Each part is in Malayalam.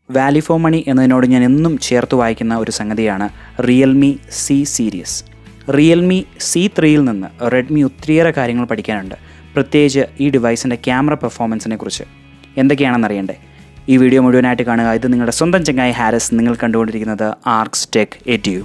വാല്യൂ ഫോർ മണി എന്നതിനോട് ഞാൻ എന്നും ചേർത്ത് വായിക്കുന്ന ഒരു സംഗതിയാണ് Realme C series Realme C ത്രീയിൽ നിന്ന് റെഡ്മി ഒത്തിരിയേറെ കാര്യങ്ങൾ പഠിക്കാനുണ്ട് പ്രത്യേകിച്ച് ഈ ഡിവൈസിൻ്റെ ക്യാമറ പെർഫോമൻസിനെ കുറിച്ച് എന്തൊക്കെയാണെന്ന് അറിയണ്ടേ ഈ വീഡിയോ മുഴുവനായിട്ട് കാണുക ഇത് നിങ്ങളുടെ സ്വന്തം ചങ്ങായി ഹാരിസ് നിങ്ങൾ കണ്ടുകൊണ്ടിരിക്കുന്നത് ആർക്സ് ടെക് എറ്റിയു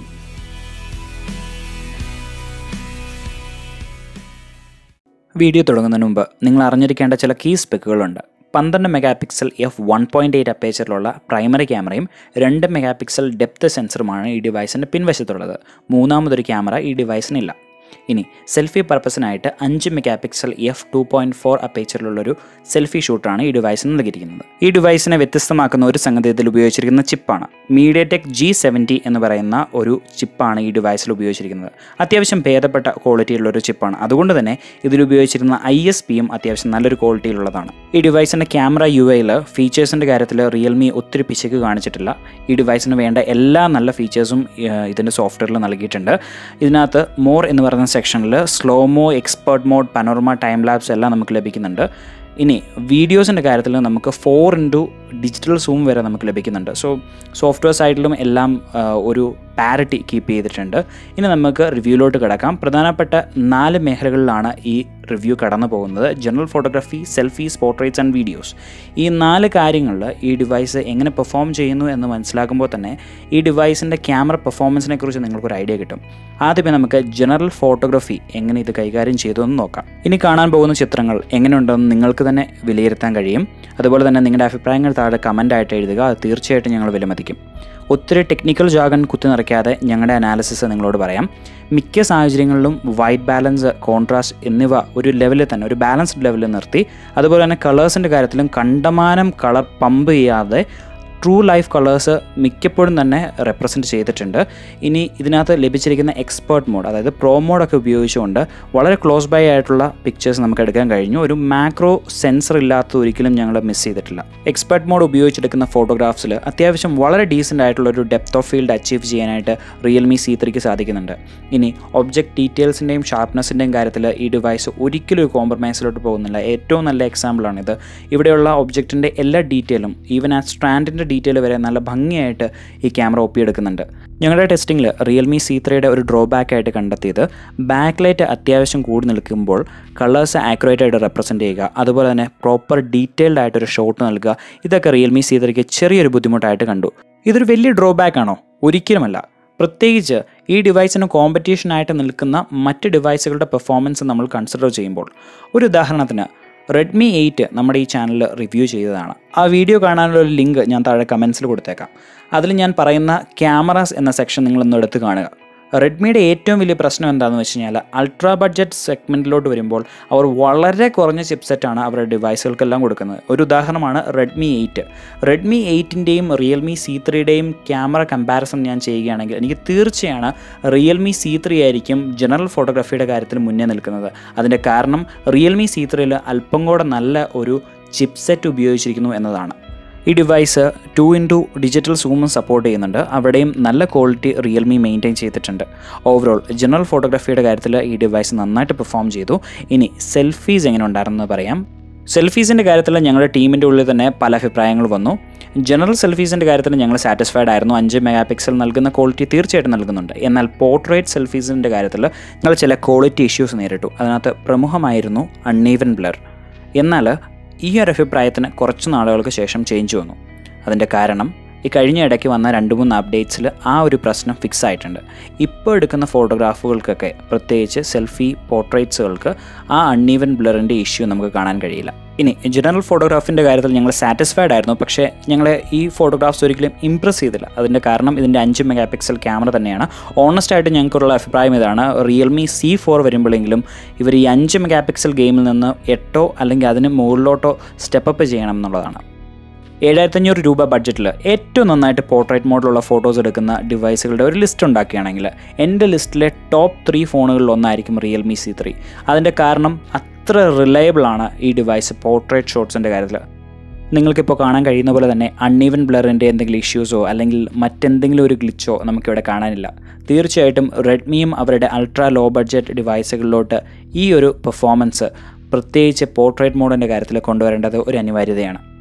വീഡിയോ തുടങ്ങുന്നതിന് മുമ്പ് നിങ്ങൾ അറിഞ്ഞിരിക്കേണ്ട ചില കീ സ്പെക്കുകളുണ്ട് പന്ത്രണ്ട് mega pixel F one point eight അപ്പേച്ചറിലുള്ള പ്രൈമറി ക്യാമറയും രണ്ട് മെഗാ പിക്സൽ ഡെപ്ത് സെൻസറുമാണ് ഈ ഡിവൈസിൻ്റെ പിൻവശത്തുള്ളത് മൂന്നാമതൊരു ക്യാമറ ഈ ഡിവൈസിനില്ല ഇനി സെൽഫി പർപ്പസിനായിട്ട് അഞ്ച് mega pixel F two point four അപ്പേച്ചറിലുള്ളൊരു സെൽഫി ഷൂട്ടാണ് ഈ ഡിവൈസിന് നൽകിയിരിക്കുന്നത് ഈ ഡിവൈസിനെ വ്യത്യസ്തമാക്കുന്ന ഒരു സംഗതി ഇതിൽ ഉപയോഗിച്ചിരിക്കുന്ന ചിപ്പാണ് മീഡിയ ടെക് ജി സെവൻറ്റി എന്ന് പറയുന്ന ഒരു ചിപ്പാണ് ഈ ഡിവൈസിൽ ഉപയോഗിച്ചിരിക്കുന്നത് അത്യാവശ്യം ഭേദപ്പെട്ട ക്വാളിറ്റിയുള്ള ഒരു ചിപ്പാണ് അതുകൊണ്ട് തന്നെ ഇതിൽ ഉപയോഗിച്ചിരുന്ന ഐ എസ് പിയും അത്യാവശ്യം നല്ലൊരു ക്വാളിറ്റിയിലുള്ളതാണ് ഈ ഡിവൈസിൻ്റെ ക്യാമറ യു ഐയിൽ ഫീച്ചേഴ്സിൻ്റെ കാര്യത്തിൽ റിയൽമി ഒത്തിരി പിശക്ക് കാണിച്ചിട്ടില്ല ഈ ഡിവൈസിന് വേണ്ട എല്ലാ നല്ല ഫീച്ചേഴ്സും ഇതിൻ്റെ സോഫ്റ്റ്വെയറിൽ നൽകിയിട്ടുണ്ട് ഇതിനകത്ത് മോർ എന്ന് പറയുന്ന സെക്ഷനിൽ slow mo expert mode panorama timelapse എല്ലാം നമുക്ക് ലഭിക്കുന്നുണ്ട് ഇനി വീഡിയോസിൻ്റെ കാര്യത്തിൽ നമുക്ക് ഫോർ ഇൻറ്റു ഡിജിറ്റൽ സൂം വരെ നമുക്ക് ലഭിക്കുന്നുണ്ട് സോ സോഫ്റ്റ്വെയർ സൈഡിലും എല്ലാം ആ, ഒരു പാരിറ്റി കീപ്പ് ചെയ്തിട്ടുണ്ട് ഇനി നമുക്ക് റിവ്യൂലോട്ട് കിടക്കാം പ്രധാനപ്പെട്ട നാല് മേഖലകളിലാണ് ഈ റിവ്യൂ കടന്നു പോകുന്നത് general photography selfies portraits and videos ഈ നാല് കാര്യങ്ങളിൽ ഈ ഡിവൈസ് എങ്ങനെ പെർഫോം ചെയ്യുന്നു എന്ന് മനസ്സിലാക്കുമ്പോൾ തന്നെ ഈ ഡിവൈസിൻ്റെ ക്യാമറ പെർഫോമൻസിനെ കുറിച്ച് നിങ്ങൾക്കൊരു ഐഡിയ കിട്ടും ആദ്യമേ നമുക്ക് ജനറൽ ഫോട്ടോഗ്രാഫി എങ്ങനെ ഇത് കൈകാര്യം ചെയ്തു എന്ന് നോക്കാം ഇനി കാണാൻ പോകുന്ന ചിത്രങ്ങൾ എങ്ങനെയുണ്ടെന്ന് നിങ്ങൾക്ക് തന്നെ വിലയിരുത്താൻ കഴിയും അതുപോലെ തന്നെ നിങ്ങളുടെ അഭിപ്രായങ്ങൾ താഴെ കമൻ്റായിട്ട് എഴുതുക അത് തീർച്ചയായിട്ടും ഞങ്ങൾ വിലമതിക്കും ഒത്തിരി ടെക്നിക്കൽ ജാഗൻ കുത്തി നിറയ്ക്കാതെ ഞങ്ങളുടെ അനാലിസിസ് നിങ്ങളോട് പറയാം മിക്ക സാഹചര്യങ്ങളിലും വൈറ്റ് ബാലൻസ് കോൺട്രാസ്റ്റ് എന്നിവ ഒരു ലെവലിൽ തന്നെ ഒരു ബാലൻസ്ഡ് ലെവലിൽ നിർത്തി അതുപോലെ തന്നെ കളേഴ്സിൻ്റെ കാര്യത്തിലും കണ്ടമാനം കളർ പമ്പ് ചെയ്യാതെ ട്രൂ ലൈഫ് കളേഴ്സ് മിക്കപ്പോഴും തന്നെ റെപ്രസെൻറ്റ് ചെയ്തിട്ടുണ്ട് ഇനി ഇതിനകത്ത് ലഭിച്ചിരിക്കുന്ന എക്സ്പേർട്ട് മോഡ് അതായത് പ്രോ മോഡൊക്കെ ഉപയോഗിച്ചുകൊണ്ട് വളരെ ക്ലോസ് ബൈ ആയിട്ടുള്ള പിക്ചേഴ്സ് നമുക്ക് എടുക്കാൻ കഴിഞ്ഞു ഒരു മാക്രോ സെൻസർ ഇല്ലാത്ത ഒരിക്കലും ഞങ്ങൾ മിസ് ചെയ്തിട്ടില്ല എക്സ്പേർട്ട് മോഡ് ഉപയോഗിച്ചെടുക്കുന്ന ഫോട്ടോഗ്രാഫ്സിൽ അത്യാവശ്യം വളരെ ഡീസൻ്റ് ആയിട്ടുള്ള ഒരു ഡെപ്ത് ഓഫ് ഫീൽഡ് അച്ചീവ് ചെയ്യാനായിട്ട് റിയൽമി സി ത്രീക്ക് സാധിക്കുന്നുണ്ട് ഇനി ഒബ്ജക്റ്റ് ഡീറ്റെയിൽസിൻ്റെയും ഷാർപ്നെസ്സിൻ്റെയും കാര്യത്തിൽ ഈ ഡിവൈസ് ഒരിക്കലും ഒരു കോംപ്രമൈസിലോട്ട് പോകുന്നില്ല ഏറ്റവും നല്ല എക്സാമ്പിളാണിത് ഇവിടെയുള്ള ഒബ്ജക്റ്റിൻ്റെ എല്ലാ ഡീറ്റെയിലും ഈവൻ ആ സ്ട്രാൻഡിൻ്റെ ഡീറ്റെയിൽ വരെ നല്ല ഭംഗിയായിട്ട് ഈ ക്യാമറ ഒപ്പിയെടുക്കുന്നുണ്ട് ഞങ്ങളുടെ ടെസ്റ്റിങ്ങിൽ റിയൽമി സി ത്രീയുടെ ഒരു ഡ്രോബാക്ക് ആയിട്ട് കണ്ടെത്തിയത് ബാക്ക് ലൈറ്റ് അത്യാവശ്യം കൂടി നിൽക്കുമ്പോൾ കളേഴ്സ് ആക്യുറേറ്റ് ആയിട്ട് റെപ്രസെൻറ്റ് ചെയ്യുക അതുപോലെ തന്നെ പ്രോപ്പർ ഡീറ്റെയിൽഡ് ആയിട്ടൊരു ഷോട്ട് നൽകുക ഇതൊക്കെ റിയൽമി സി ത്രീക്ക് ചെറിയൊരു ബുദ്ധിമുട്ടായിട്ട് കണ്ടു ഇതൊരു വലിയ ഡ്രോബാക്ക് ആണോ ഒരിക്കലുമല്ല പ്രത്യേകിച്ച് ഈ ഡിവൈസിന് കോമ്പറ്റീഷനായിട്ട് നിൽക്കുന്ന മറ്റ് ഡിവൈസുകളുടെ പെർഫോമൻസ് നമ്മൾ കൺസിഡർ ചെയ്യുമ്പോൾ ഒരു ഉദാഹരണത്തിന് റെഡ്മി എയ്റ്റ് നമ്മുടെ ഈ ചാനലിൽ റിവ്യൂ ചെയ്തതാണ് ആ വീഡിയോ കാണാനുള്ള ഒരു ലിങ്ക് ഞാൻ താഴെ കമൻസിൽ കൊടുത്തേക്കാം അതിൽ ഞാൻ പറയുന്ന ക്യാമറാസ് എന്ന സെക്ഷൻ നിങ്ങളൊന്ന് എടുത്ത് കാണുക റെഡ്മിയുടെ ഏറ്റവും വലിയ പ്രശ്നം എന്താണെന്ന് വെച്ച് കഴിഞ്ഞാൽ അൾട്രാ ബഡ്ജറ്റ് സെഗ്മെൻറ്റിലോട്ട് വരുമ്പോൾ അവർ വളരെ കുറഞ്ഞ ചിപ്സെറ്റാണ് അവരുടെ ഡിവൈസുകൾക്കെല്ലാം കൊടുക്കുന്നത് ഒരു ഉദാഹരണമാണ് റെഡ്മി എയ്റ്റ് റെഡ്മി എയ്റ്റിൻ്റെയും റിയൽമി സി ത്രീയുടെയും ക്യാമറ കമ്പാരിസൺ ഞാൻ ചെയ്യുകയാണെങ്കിൽ എനിക്ക് തീർച്ചയാണ് റിയൽമി സി ത്രീ ആയിരിക്കും ജനറൽ ഫോട്ടോഗ്രാഫിയുടെ കാര്യത്തിൽ മുന്നേ നിൽക്കുന്നത് അതിൻ്റെ കാരണം റിയൽമി സി ത്രീയിൽ അല്പം കൂടെ നല്ല ഒരു ചിപ്സെറ്റ് ഉപയോഗിച്ചിരിക്കുന്നു എന്നതാണ് ഈ ഡിവൈസ് ടു ഇൻറ്റു ഡിജിറ്റൽ സൂമും സപ്പോർട്ട് ചെയ്യുന്നുണ്ട് അവിടെയും നല്ല ക്വാളിറ്റി റിയൽമി മെയിൻറ്റെയിൻ ചെയ്തിട്ടുണ്ട് ഓവറോൾ ജനറൽ ഫോട്ടോഗ്രാഫിയുടെ കാര്യത്തിൽ ഈ ഡിവൈസ് നന്നായിട്ട് പെർഫോം ചെയ്തു ഇനി സെൽഫീസ് എങ്ങനെ ഉണ്ടായിരുന്നെന്ന് പറയാം സെൽഫീസിൻ്റെ കാര്യത്തിൽ ഞങ്ങളുടെ ടീമിൻ്റെ ഉള്ളിൽ തന്നെ പല അഭിപ്രായങ്ങൾ വന്നു ജനറൽ സെൽഫീസിൻ്റെ കാര്യത്തിൽ ഞങ്ങൾ സാറ്റിസ്ഫൈഡ് ആയിരുന്നു അഞ്ച് മെഗാ പിക്സൽ നൽകുന്ന ക്വാളിറ്റി തീർച്ചയായിട്ടും നൽകുന്നുണ്ട് എന്നാൽ പോർട്രേറ്റ് സെൽഫീസിൻ്റെ കാര്യത്തിൽ ഞങ്ങൾ ചില ക്വാളിറ്റി ഇഷ്യൂസ് നേരിട്ടു അതിനകത്ത് പ്രമുഖമായിരുന്നു അൺഈവൻ ബ്ലർ എന്നാൽ ഈ ഒരു അഭിപ്രായത്തിന് കുറച്ച് നാളുകൾക്ക് ശേഷം ചേഞ്ച് വന്നു അതിൻ്റെ കാരണം ഈ കഴിഞ്ഞ ഇടയ്ക്ക് വന്ന രണ്ട് മൂന്ന് അപ്ഡേറ്റ്സിൽ ആ ഒരു പ്രശ്നം ഫിക്സ് ആയിട്ടുണ്ട് ഇപ്പോൾ എടുക്കുന്ന ഫോട്ടോഗ്രാഫുകൾക്കൊക്കെ പ്രത്യേകിച്ച് സെൽഫി പോർട്രേറ്റ്സുകൾക്ക് ആ അൺഈവൻ ബ്ലറിൻ്റെ ഇഷ്യൂ നമുക്ക് കാണാൻ കഴിയില്ല ഇനി ജനറൽ ഫോട്ടോഗ്രാഫിൻ്റെ കാര്യത്തിൽ ഞങ്ങൾ സാറ്റിസ്ഫൈഡ് ആയിരുന്നു പക്ഷേ ഞങ്ങളെ ഈ ഫോട്ടോഗ്രാഫ്സ് ഒരിക്കലും ഇംപ്രസ് ചെയ്തില്ല അതിൻ്റെ കാരണം ഇതിൻ്റെ അഞ്ച് മെഗാ പിക്സൽ ക്യാമറ തന്നെയാണ് ഓണസ്റ്റ് ആയിട്ട് ഞങ്ങൾക്കുള്ള അഭിപ്രായം ഇതാണ് റിയൽമി സി ഫോർ വരുമ്പോഴെങ്കിലും ഇവർ ഈ അഞ്ച് മെഗാ പിക്സൽ ഗെയിമിൽ നിന്ന് എട്ടോ അല്ലെങ്കിൽ അതിന് മുകളിലോട്ടോ സ്റ്റെപ്പപ്പ് ചെയ്യണം എന്നുള്ളതാണ് ഏഴായിരത്തഞ്ഞൂറ് രൂപ ബഡ്ജറ്റിൽ ഏറ്റവും നന്നായിട്ട് പോർട്രേറ്റ് മോഡിലുള്ള ഫോട്ടോസ് എടുക്കുന്ന ഡിവൈസുകളുടെ ഒരു ലിസ്റ്റ് ഉണ്ടാക്കുകയാണെങ്കിൽ എൻ്റെ ലിസ്റ്റിലെ ടോപ്പ് ത്രീ ഫോണുകളിൽ ഒന്നായിരിക്കും റിയൽമി സി ത്രീ അതിൻ്റെ കാരണം അത്ര റിലയബിൾ ആണ് ഈ ഡിവൈസ് പോർട്രേറ്റ് ഷോട്ട്സിൻ്റെ കാര്യത്തിൽ നിങ്ങൾക്കിപ്പോൾ കാണാൻ കഴിയുന്ന പോലെ തന്നെ അൺഈവൻ ബ്ലറിൻ്റെ എന്തെങ്കിലും ഇഷ്യൂസോ അല്ലെങ്കിൽ മറ്റെന്തെങ്കിലും ഒരു ഗ്ലിച്ചോ നമുക്കിവിടെ കാണാനില്ല തീർച്ചയായിട്ടും റെഡ്മിയും അവരുടെ അൾട്രാ ലോ ബഡ്ജറ്റ് ഡിവൈസുകളിലോട്ട് ഈ ഒരു പെർഫോമൻസ് പ്രത്യേകിച്ച് പോർട്രേറ്റ് മോഡിൻ്റെ കാര്യത്തിൽ കൊണ്ടുവരേണ്ടത് ഒരു അനിവാര്യതയാണ്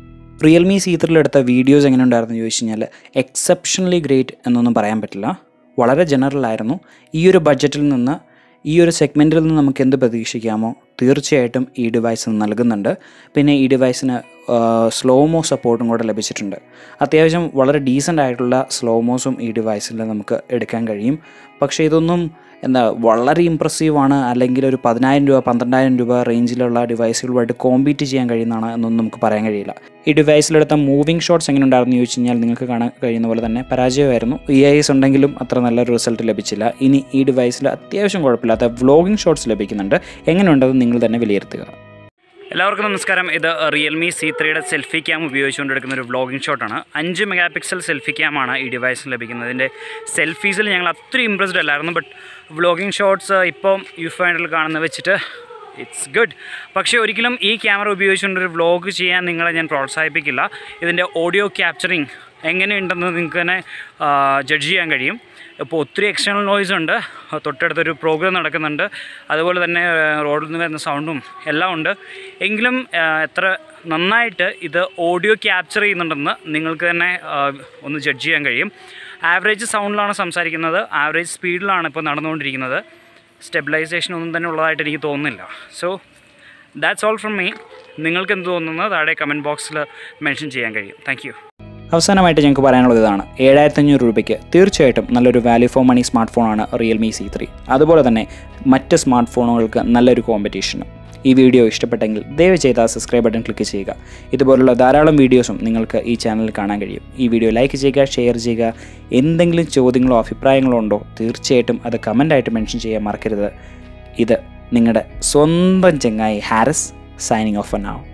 റിയൽമി സി ത്രീയിലെടുത്ത വീഡിയോസ് എങ്ങനെ ഉണ്ടായിരുന്നു ചോദിച്ചു കഴിഞ്ഞാൽ എക്സെപ്ഷണലി ഗ്രേറ്റ് എന്നൊന്നും പറയാൻ പറ്റില്ല വളരെ ജനറൽ ആയിരുന്നു ഈ ഒരു ബഡ്ജറ്റിൽ നിന്ന് ഈ ഒരു സെഗ്മെൻറ്റിൽ നിന്ന് നമുക്ക് എന്ത് പ്രതീക്ഷിക്കാമോ തീർച്ചയായിട്ടും ഈ ഡിവൈസ് നൽകുന്നുണ്ട് പിന്നെ ഈ ഡിവൈസിന് സ്ലോമോ സപ്പോർട്ടും കൂടെ ലഭിച്ചിട്ടുണ്ട് അത്യാവശ്യം വളരെ ഡീസൻ്റ് ആയിട്ടുള്ള സ്ലോമോസും ഈ ഡിവൈസിൽ നമുക്ക് എടുക്കാൻ കഴിയും പക്ഷേ ഇതൊന്നും എന്താ വളരെ ഇമ്പ്രസീവ് ആണ് അല്ലെങ്കിൽ ഒരു പതിനായിരം രൂപ പന്ത്രണ്ടായിരം രൂപ റേഞ്ചിലുള്ള ഡിവൈസുകളുമായിട്ട് കോമ്പീറ്റ് ചെയ്യാൻ കഴിയുന്നതാണ് എന്നൊന്നും നമുക്ക് പറയാൻ കഴിയില്ല ഈ ഡിവൈസിലെടുത്ത മൂവിങ് ഷോട്ട്സ് എങ്ങനെ ഉണ്ടായിരുന്നു ചോദിച്ചു കഴിഞ്ഞാൽ നിങ്ങൾക്ക് കാണാൻ കഴിയുന്ന പോലെ തന്നെ പരാജയമായിരുന്നു ഇ ഐ എസ് ഉണ്ടെങ്കിലും അത്ര നല്ലൊരു റിസൾട്ട് ലഭിച്ചില്ല ഇനി ഈ ഡിവൈസിൽ അത്യാവശ്യം കുഴപ്പമില്ലാത്ത വ്ലോഗിംഗ് ഷോട്ട്സ് ലഭിക്കുന്നുണ്ട് എങ്ങനെയുണ്ടെന്ന് നിങ്ങൾ തന്നെ വിലയിരുത്തുക എല്ലാവർക്കും നമസ്കാരം ഇത് റിയൽമി സി ത്രീയുടെ സെൽഫി ക്യാം ഉപയോഗിച്ചുകൊണ്ട് എടുക്കുന്ന ഒരു വ്ലോഗിംഗ് ഷോട്ടാണ് അഞ്ച് മെഗാ പിക്സൽ സെൽഫി ക്യാമാണ് ഈ ഡിവൈസിൽ ലഭിക്കുന്നത് ഇതിൻ്റെ സെൽഫീസിൽ ഞങ്ങൾ അത്ര ഇമ്പ്രസ്ഡ് അല്ലായിരുന്നു ബട്ട് വ്ലോഗിംഗ് ഷോട്ട്സ് ഇപ്പം യു ഫൈൻഡിൽ കാണുന്ന വെച്ചിട്ട് ഇറ്റ്സ് ഗുഡ് പക്ഷേ ഒരിക്കലും ഈ ക്യാമറ ഉപയോഗിച്ചുകൊണ്ടൊരു വ്ലോഗ് ചെയ്യാൻ നിങ്ങളെ ഞാൻ പ്രോത്സാഹിപ്പിക്കില്ല ഇതിൻ്റെ ഓഡിയോ ക്യാപ്ചറിങ് എങ്ങനെയുണ്ടെന്ന് നിങ്ങൾക്ക് തന്നെ ജഡ്ജ് ചെയ്യാൻ കഴിയും ഇപ്പോൾ ഒത്തിരി എക്സ്റ്റേണൽ നോയ്സ് ഉണ്ട് തൊട്ടടുത്തൊരു പ്രോഗ്രാം നടക്കുന്നുണ്ട് അതുപോലെ തന്നെ റോഡിൽ നിന്ന് വരുന്ന സൗണ്ടും എല്ലാം ഉണ്ട് എങ്കിലും ആ, എത്ര നന്നായിട്ട് ഇത് ഓഡിയോ ക്യാപ്ചർ ചെയ്യുന്നുണ്ടെന്ന് നിങ്ങൾക്ക് തന്നെ ആ, ഒന്ന് ജഡ്ജ് ചെയ്യാൻ കഴിയും ആവറേജ് സൗണ്ടിലാണ് സംസാരിക്കുന്നത് ആവറേജ് സ്പീഡിലാണ് ഇപ്പോൾ നടന്നുകൊണ്ടിരിക്കുന്നത് സ്റ്റെബിലൈസേഷൻ ഒന്നും തന്നെ ഉള്ളതായിട്ട് എനിക്ക് തോന്നുന്നില്ല so that's all from me നിങ്ങൾക്ക് എന്ത് തോന്നുന്നത് താഴെ കമൻറ്റ് ബോക്സിൽ മെൻഷൻ ചെയ്യാൻ കഴിയും താങ്ക് യു അവസാനമായിട്ട് ഞങ്ങൾക്ക് പറയാനുള്ളത് ഇതാണ് ഏഴായിരത്തി അഞ്ഞൂറ് രൂപയ്ക്ക് തീർച്ചയായിട്ടും നല്ലൊരു വാല്യൂ ഫോർ മണി സ്മാർട്ട് ഫോണാണ് റിയൽമി സി ത്രീ അതുപോലെ തന്നെ മറ്റ് സ്മാർട്ട് ഫോണുകൾക്ക് നല്ലൊരു കോമ്പറ്റീഷനും ഈ വീഡിയോ ഇഷ്ടപ്പെട്ടെങ്കിൽ ദയവ് ചെയ്ത് ആ സബ്സ്ക്രൈബ് ബട്ടൺ ക്ലിക്ക് ചെയ്യുക ഇതുപോലുള്ള ധാരാളം വീഡിയോസും നിങ്ങൾക്ക് ഈ ചാനലിൽ കാണാൻ കഴിയും ഈ വീഡിയോ ലൈക്ക് ചെയ്യുക ഷെയർ ചെയ്യുക എന്തെങ്കിലും ചോദ്യങ്ങളോ അഭിപ്രായങ്ങളോ ഉണ്ടോ തീർച്ചയായിട്ടും അത് കമൻ്റായിട്ട് മെൻഷൻ ചെയ്യാൻ മറക്കരുത് ഇത് നിങ്ങളുടെ സ്വന്തം ചെങ്ങായി ഹാരിസ് സൈനിങ് ഓഫ് നാവ്